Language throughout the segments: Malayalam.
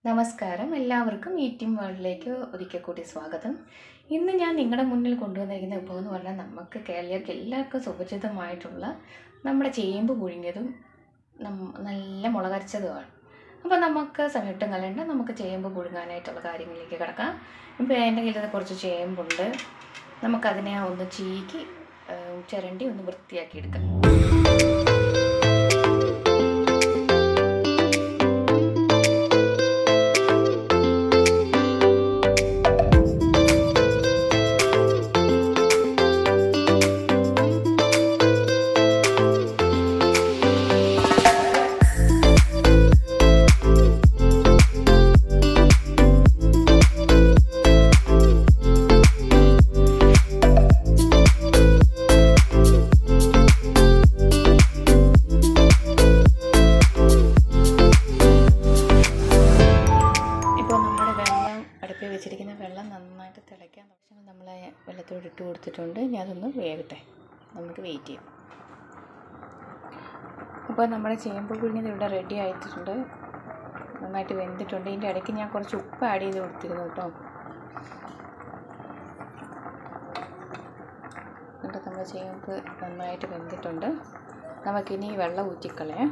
നമസ്കാരം എല്ലാവർക്കും ഈറ്റിം വേൾഡിലേക്ക് ഒരിക്കൽ കൂടി സ്വാഗതം ഇന്ന് ഞാൻ നിങ്ങളുടെ മുന്നിൽ കൊണ്ടുവന്നിരിക്കുന്ന വിഭവം എന്ന് പറഞ്ഞാൽ നമുക്ക് കേരളീയർക്ക് എല്ലാവർക്കും സുപരിചിതമായിട്ടുള്ള നമ്മുടെ ചേമ്പ് പുഴുങ്ങിയതും നം- നല്ല മുളകരച്ചതുമാണ് അപ്പോൾ നമുക്ക് സമയത്തും കളയണ്ട നമുക്ക് ചേമ്പ് പുഴുങ്ങാനായിട്ടുള്ള കാര്യങ്ങളിലേക്ക് കിടക്കാം ഇപ്പോൾ എൻ്റെ കയ്യിൽ കുറച്ച് ചേമ്പുണ്ട് നമുക്കതിനെ ഒന്ന് ചീക്കി ആ, ചിരണ്ടി ഒന്ന് വൃത്തിയാക്കി എടുക്കാം ഇപ്പോൾ നമ്മുടെ വെള്ളം അടുപ്പിൽ വെച്ചിരിക്കുന്ന വെള്ളം നന്നായിട്ട് തിളയ്ക്കാൻ പക്ഷേ നമ്മൾ വെള്ളത്തോട് ഇട്ട് കൊടുത്തിട്ടുണ്ട് ഇനി അതൊന്ന് വേവട്ടെ നമുക്ക് വെയിറ്റ് ചെയ്യാം അപ്പോൾ നമ്മുടെ ചേമ്പ് പുഴുങ്ങിയത് ഇവിടെ റെഡി ആയിട്ടുണ്ട് നന്നായിട്ട് വെന്തിട്ടുണ്ട് ഇതിൻ്റെ ഇടയ്ക്ക് ഞാൻ കുറച്ച് ഉപ്പ് ആഡ് ചെയ്ത് കൊടുത്തിരുന്നു കേട്ടോ എന്നിട്ട് നമ്മുടെ ചേമ്പ് നന്നായിട്ട് വെന്തിട്ടുണ്ട് നമുക്കിനി വെള്ളം ഊറ്റിക്കളയാം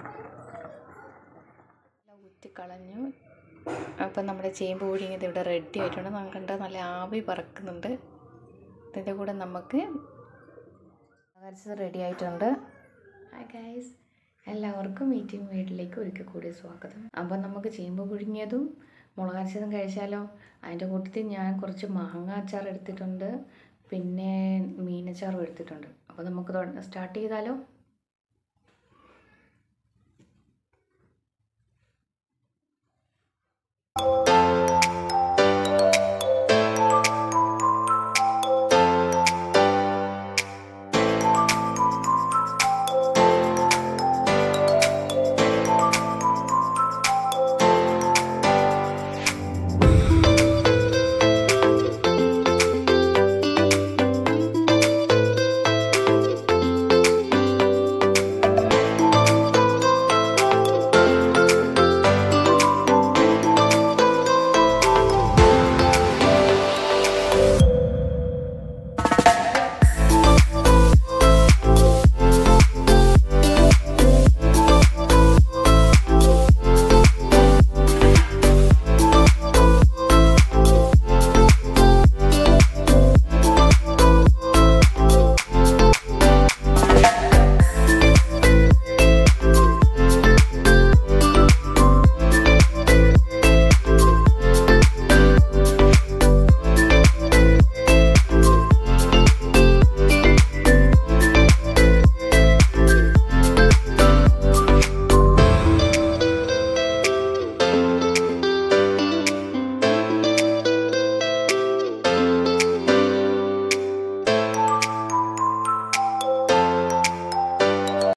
വെള്ളം ഊറ്റിക്കളഞ്ഞു അപ്പം നമ്മുടെ ചേമ്പ് പുഴുങ്ങിയത് ഇവിടെ റെഡി ആയിട്ടുണ്ട് നമുക്ക് കണ്ടാൽ നല്ല ആവി പറക്കുന്നുണ്ട് ഇതിൻ്റെ കൂടെ നമുക്ക് അരച്ചത് റെഡി ആയിട്ടുണ്ട് ഹായ് ഗൈസ് എല്ലാവർക്കും മീറ്റിംഗ് വീട്ടിലേക്ക് ഒരിക്കൽ കൂടി സ്വാഗതം അപ്പം നമുക്ക് ചേമ്പ് പുഴുങ്ങിയതും മുളകരച്ചതും കഴിച്ചാലോ അതിൻ്റെ കൂട്ടത്തിൽ ഞാൻ കുറച്ച് മാങ്ങ അച്ചാർ എടുത്തിട്ടുണ്ട് പിന്നെ മീനച്ചാറും എടുത്തിട്ടുണ്ട് അപ്പോൾ നമുക്ക് സ്റ്റാർട്ട് ചെയ്താലോ